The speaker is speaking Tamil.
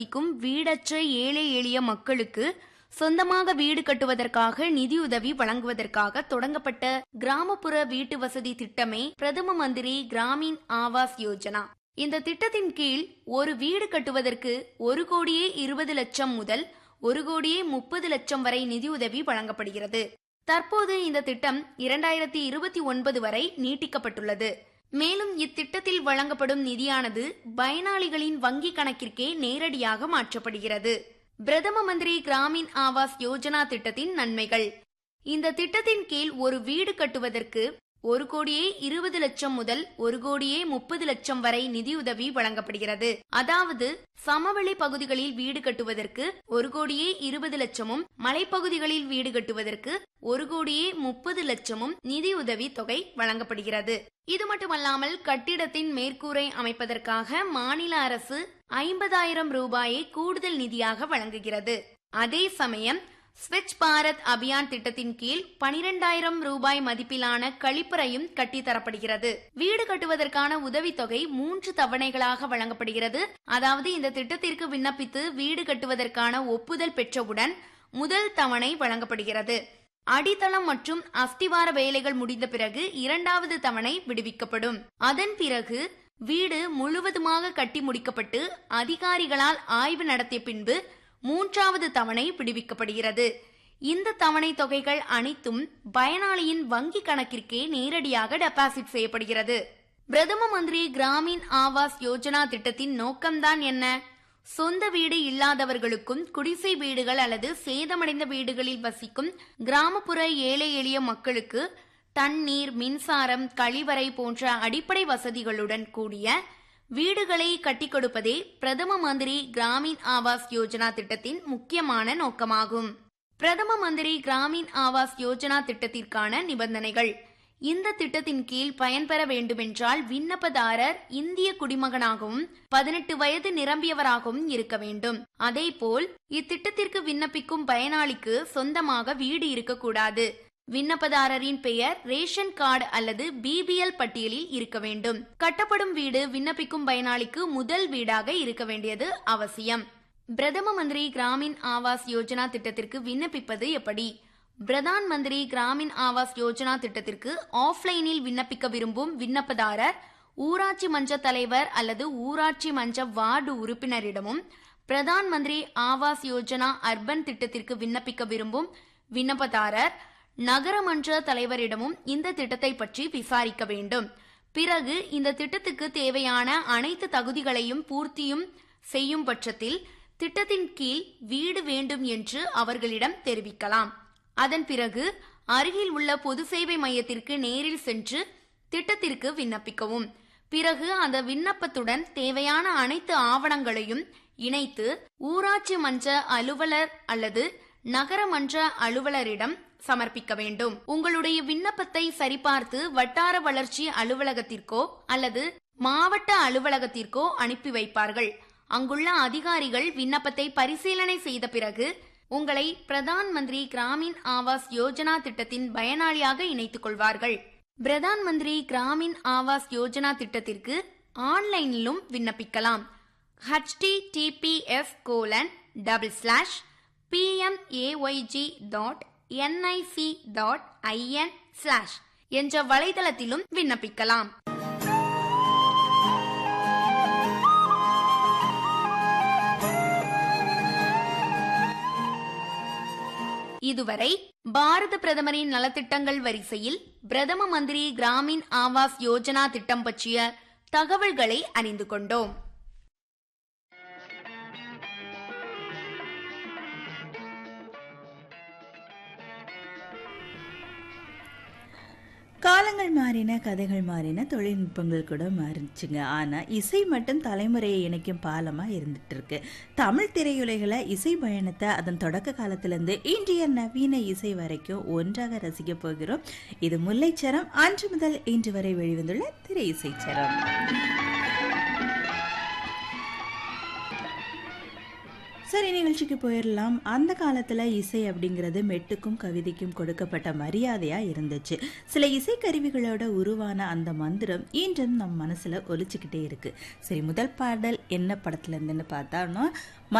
வசிக்கும் வீடற்ற ஏழை எளிய மக்களுக்கு சொந்தமாக வீடு கட்டுவதற்காக நிதியுதவி வழங்குவதற்காக தொடங்கப்பட்ட கிராமப்புற வீட்டு வசதி திட்டமே பிரதம மந்திரி கிராமீன் ஆவாஸ் யோஜனா இந்த திட்டத்தின் கீழ் ஒரு வீடு கட்டுவதற்கு ஒரு கோடியே இருபது லட்சம் முதல் ஒரு கோடியே முப்பது லட்சம் வரை நிதியுதவி வழங்கப்படுகிறது தற்போது இந்த திட்டம் இரண்டாயிரத்தி இருபத்தி ஒன்பது வரை நீட்டிக்கப்பட்டுள்ளது மேலும் இத்திட்டத்தில் வழங்கப்படும் நிதியானது பயனாளிகளின் வங்கி கணக்கிற்கே நேரடியாக மாற்றப்படுகிறது பிரதம மந்திரி கிராமீன் ஆவாஸ் யோஜனா திட்டத்தின் நன்மைகள் இந்த திட்டத்தின் கீழ் ஒரு வீடு கட்டுவதற்கு ஒரு கோடியே இருபது லட்சம் முதல் ஒரு கோடியே முப்பது லட்சம் வரை நிதியுதவி வழங்கப்படுகிறது அதாவது சமவெளி பகுதிகளில் வீடு கட்டுவதற்கு ஒரு கோடியே இருபது லட்சமும் மலைப்பகுதிகளில் வீடு கட்டுவதற்கு ஒரு கோடியே முப்பது லட்சமும் நிதியுதவி தொகை வழங்கப்படுகிறது இது மட்டுமல்லாமல் கட்டிடத்தின் மேற்கூரை அமைப்பதற்காக மாநில அரசு ஐம்பதாயிரம் ரூபாயை கூடுதல் நிதியாக வழங்குகிறது அதே சமயம் ஸ்வச் பாரத் அபியான் திட்டத்தின் கீழ் பனிரெண்டாயிரம் ரூபாய் மதிப்பிலான கழிப்பறையும் கட்டித்தரப்படுகிறது வீடு கட்டுவதற்கான உதவித்தொகை மூன்று தவணைகளாக வழங்கப்படுகிறது அதாவது இந்த திட்டத்திற்கு விண்ணப்பித்து வீடு கட்டுவதற்கான ஒப்புதல் பெற்றவுடன் முதல் தவணை வழங்கப்படுகிறது அடித்தளம் மற்றும் அஸ்திவார வேலைகள் முடிந்த பிறகு இரண்டாவது தவணை விடுவிக்கப்படும் அதன் பிறகு வீடு முழுவதுமாக கட்டி முடிக்கப்பட்டு அதிகாரிகளால் ஆய்வு நடத்திய பின்பு மூன்றாவது தவணை விடுவிக்கப்படுகிறது இந்த தவணை தொகைகள் அனைத்தும் பயனாளியின் வங்கி கணக்கிற்கே நேரடியாக டெபாசிட் செய்யப்படுகிறது பிரதம மந்திரி கிராமீன் ஆவாஸ் யோஜனா திட்டத்தின் நோக்கம்தான் என்ன சொந்த வீடு இல்லாதவர்களுக்கும் குடிசை வீடுகள் அல்லது சேதமடைந்த வீடுகளில் வசிக்கும் கிராமப்புற ஏழை எளிய மக்களுக்கு தண்ணீர் மின்சாரம் கழிவறை போன்ற அடிப்படை வசதிகளுடன் கூடிய வீடுகளை கட்டிக் கொடுப்பதே பிரதம மந்திரி கிராமீன் ஆவாஸ் யோஜனா திட்டத்தின் முக்கியமான நோக்கமாகும் பிரதம மந்திரி கிராமீன் ஆவாஸ் யோஜனா திட்டத்திற்கான நிபந்தனைகள் இந்த திட்டத்தின் கீழ் பயன்பெற வேண்டுமென்றால் விண்ணப்பதாரர் இந்திய குடிமகனாகவும் பதினெட்டு வயது நிரம்பியவராகவும் இருக்க வேண்டும் அதேபோல் இத்திட்டத்திற்கு விண்ணப்பிக்கும் பயனாளிக்கு சொந்தமாக வீடு இருக்கக்கூடாது விண்ணப்பதாரரின் பெயர் ரேஷன் கார்டு அல்லது பிபிஎல் பட்டியலில் இருக்க வேண்டும் கட்டப்படும் வீடு விண்ணப்பிக்கும் பயனாளிக்கு முதல் வீடாக இருக்க வேண்டியது அவசியம் பிரதம மந்திரி கிராமீன் ஆவாஸ் யோஜனா திட்டத்திற்கு விண்ணப்பிப்பது எப்படி பிரதான் மந்திரி கிராமீன் ஆவாஸ் யோஜனா திட்டத்திற்கு ஆஃப்லைனில் விண்ணப்பிக்க விரும்பும் விண்ணப்பதாரர் ஊராட்சி மன்ற தலைவர் அல்லது ஊராட்சி மன்ற வார்டு உறுப்பினரிடமும் பிரதான் மந்திரி ஆவாஸ் யோஜனா அர்பன் திட்டத்திற்கு விண்ணப்பிக்க விரும்பும் விண்ணப்பதாரர் நகரமன்ற தலைவரிடமும் இந்த திட்டத்தை பற்றி விசாரிக்க வேண்டும் பிறகு இந்த திட்டத்துக்கு தேவையான அனைத்து தகுதிகளையும் பூர்த்தியும் செய்யும் பட்சத்தில் திட்டத்தின் கீழ் வீடு வேண்டும் என்று அவர்களிடம் தெரிவிக்கலாம் அதன் பிறகு அருகில் உள்ள பொது சேவை மையத்திற்கு நேரில் சென்று திட்டத்திற்கு விண்ணப்பிக்கவும் பிறகு அந்த விண்ணப்பத்துடன் தேவையான அனைத்து ஆவணங்களையும் இணைத்து ஊராட்சி மன்ற அலுவலர் அல்லது நகரமன்ற அலுவலரிடம் சமர்ப்பிக்க வேண்டும் உங்களுடைய விண்ணப்பத்தை சரிபார்த்து வட்டார வளர்ச்சி அலுவலகத்திற்கோ அல்லது மாவட்ட அலுவலகத்திற்கோ அனுப்பி வைப்பார்கள் அங்குள்ள அதிகாரிகள் விண்ணப்பத்தை பரிசீலனை செய்த பிறகு உங்களை பிரதான் மந்திரி கிராமீன் ஆவாஸ் யோஜனா திட்டத்தின் பயனாளியாக இணைத்துக் கொள்வார்கள் பிரதான் மந்திரி கிராமீன் ஆவாஸ் யோஜனா திட்டத்திற்கு ஆன்லைனிலும் விண்ணப்பிக்கலாம் HTTPS colon double slash PMAYG dot NIC dot IN slash என்ற வலைதளத்திலும் விண்ணப்பிக்கலாம் இதுவரை பாரத பிரதமரின் நலத்திட்டங்கள் வரிசையில் பிரதம மந்திரி கிராமீன் ஆவாஸ் யோஜனா திட்டம் பற்றிய தகவல்களை அறிந்து கொண்டோம் காலங்கள் மாறின கதைகள் மாறின தொழில்நுட்பங்கள் கூட மாறிச்சுங்க ஆனால் இசை மட்டும் தலைமுறையை இணைக்கும் பாலமாக இருந்துட்டு இருக்கு தமிழ் திரையுலைகளை இசை பயணத்தை அதன் தொடக்க காலத்திலிருந்து இன்றைய நவீன இசை வரைக்கும் ஒன்றாக ரசிக்க போகிறோம் இது முல்லைச்சரம் அன்று முதல் இன்று வரை வெளிவந்துள்ள திரை இசைச்சரம் சரி நிகழ்ச்சிக்கு போயிடலாம் அந்த காலத்துல இசை அப்படிங்கிறது மெட்டுக்கும் கவிதைக்கும் கொடுக்கப்பட்ட மரியாதையா இருந்துச்சு சில இசைக்கருவிகளோட உருவான அந்த மந்திரம் இன்றும் நம் மனசுல ஒலிச்சுக்கிட்டே இருக்கு சரி முதல் பாடல் என்ன படத்துல இருந்துன்னு பார்த்தாலும்